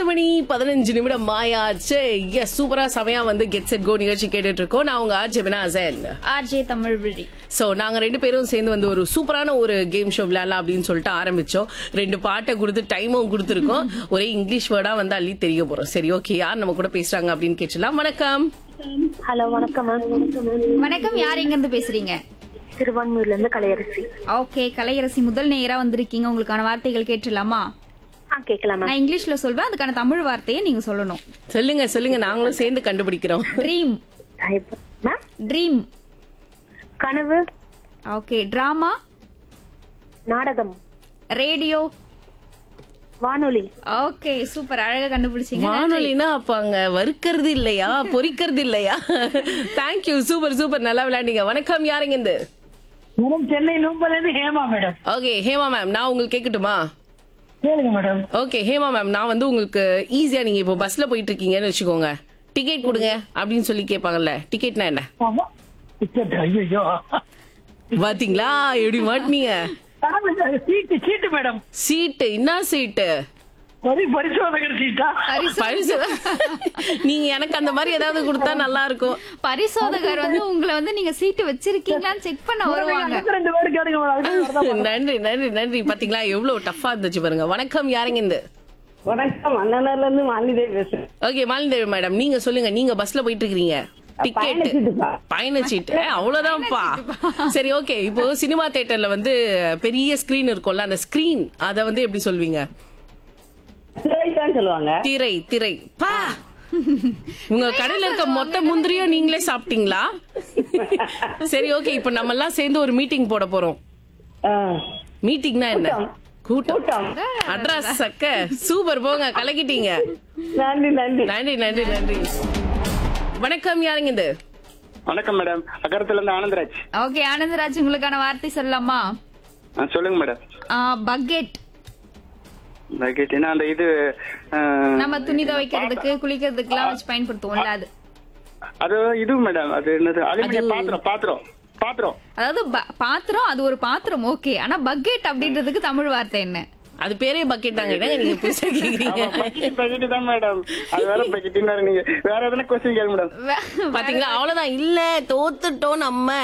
மணி பதினஞ்சு நிமிடம் மாயாச்சு எஸ் சூப்பரா செமையா வந்து கெட் செட் கோ நிகழ்ச்சி கேட்டுட்டு இருக்கோம் நான் உங்க ஆர்ஜே வினாசன் ஆர்ஜே தமிழ் விழி சோ நாங்க ரெண்டு பேரும் சேர்ந்து வந்து ஒரு சூப்பரான ஒரு கேம் ஷோ விளையாடலாம் அப்படின்னு சொல்லிட்டு ஆரம்பிச்சோம் ரெண்டு பாட்டை கொடுத்து டைமும் கொடுத்துருக்கோம் ஒரே இங்கிலீஷ் வேர்டா வந்து அள்ளி தெரிய போறோம் சரி ஓகே யார் நம்ம கூட பேசுறாங்க அப்படின்னு கேட்டலாம் வணக்கம் ஹலோ வணக்கம் மேம் வணக்கம் யார் எங்க இருந்து பேசுறீங்க திருவான்மூர்ல இருந்து கலையரசி ஓகே கலையரசி முதல் நேரா வந்திருக்கீங்க உங்களுக்கான வார்த்தைகள் கேட்டுலாமா ஆ கேட்கலாம் மேம் நான் இங்கிலீஷ்ல சொல்வேன் அதுக்கான தமிழ் வார்த்தையை நீங்க சொல்லணும் சொல்லுங்க சொல்லுங்க நாங்களும் சேர்ந்து கண்டுபிடிக்கிறோம் ட்ரீம் மேம் ட்ரீம் கனவு ஓகே டிராமா நாடகம் ரேடியோ வானொலி ஓகே சூப்பர் அழகா கண்டுபிடிச்சீங்க வானொலினா அப்ப அங்க வறுக்கிறது இல்லையா பொரிக்கிறது இல்லையா தேங்க்யூ சூப்பர் சூப்பர் நல்லா விளையாண்டீங்க வணக்கம் யாருங்க இந்த மேடம் சென்னை நூம்பல இருந்து Hema madam okay Hema ma'am நான் உங்களுக்கு கேட்கட்டுமா கேளுங்க மேடம் ஓகே ஹேமா மேம் நான் வந்து உங்களுக்கு ஈஸியா நீங்க இப்போ பஸ்ல போயிட்டு இருக்கீங்கன்னு வச்சுக்கோங்க டிக்கெட் கொடுங்க அப்படின்னு சொல்லி கேட்பாங்கல்ல டிக்கெட்னா என்ன ஆமா டிக்கெட் ஐயோ பாத்தீங்களா எப்படி மாட்டினீங்க சீட்டு சீட்டு மேடம் சீட்டு என்ன சீட்டு பரி பரிசோதகர் சீட்டா பரிசு நீங்க எனக்கு அந்த மாதிரி ஏதாவது கொடுத்தா நல்லா இருக்கும் பரிசோதகர் வந்து உங்களை வந்து நீங்க சீட்டு வச்சிருக்கீங்களான்னு செக் பண்ண வருவாங்க எனக்கு ரெண்டு பேரும் கேளுங்க மேடம் அதுக்கு வரதான் நன்றி நன்றி நன்றி பாத்தீங்களா எவ்வளவு டஃபா இருந்துச்சு பாருங்க வணக்கம் யாருங்க இந்த வணக்கம் அண்ணனர்ல இருந்து மாலிதேவி பேசுறேன் ஓகே மாலிதேவி மேடம் நீங்க சொல்லுங்க நீங்க பஸ்ல போயிட்டு இருக்கீங்க டிக்கெட் பயணச்சீட்டுப்பா. பயணச்சீட்டு ஏ, அவ்வளவுதான்ப்பா சரி ஓகே இப்போ சினிமா தியேட்டர்ல வந்து பெரிய ஸ்கிரீன் இருக்கும்ல அந்த ஸ்கிரீன் அத வந்து எப்படி சொல்வீங்க சிறைதான் சொல்லுவாங்க திரை திரை பா உங்க கடையில இருக்க மொத்த முந்திரியும் நீங்களே சாப்பிட்டீங்களா சரி ஓகே இப்போ நம்ம எல்லாம் சேர்ந்து ஒரு மீட்டிங் போட போறோம் ஆ. மீட்டிங்னா என்ன கூட்டம் கூட்டம் அட்ரஸ் சக்க சூப்பர் போங்க கலக்கிட்டீங்க நன்றி நன்றி நன்றி நன்றி நன்றி வணக்கம் யாருங்க இது வணக்கம் மேடம் அகரத்துல இருந்து ஆனந்தராஜ் ஓகே ஆனந்தராஜ் உங்களுக்கான வார்த்தை சொல்லலாமா ஆ, சொல்லுங்க மேடம் பக்கெட் கேட்டீங்கன்னா அந்த இது ஆ, நம்ம துணி துவைக்கிறதுக்கு குளிக்கிறதுக்கு எல்லாம் வச்சு பயன்படுத்துவோம்ல அது அது இது மேடம் அது என்னது அலுமினியம் பாத்திரம் பாத்திரம் பாத்திரம் அதாவது ப- பாத்திரம் அது ஒரு பாத்திரம் ஓகே ஆனா பக்கெட் அப்படின்றதுக்கு தமிழ் வார்த்தை என்ன அது பேரே பக்கெட் தாங்க என்னங்க நீங்க புதுசா கேக்குறீங்க பக்கெட் பக்கெட் தான் மேடம் அது வேற பக்கெட் நீங்க வேற எதனா கொஸ்டின் கேளு மேடம் வே- பாத்தீங்களா அவ்வளவுதான் இல்ல தோத்துட்டோம் நம்ம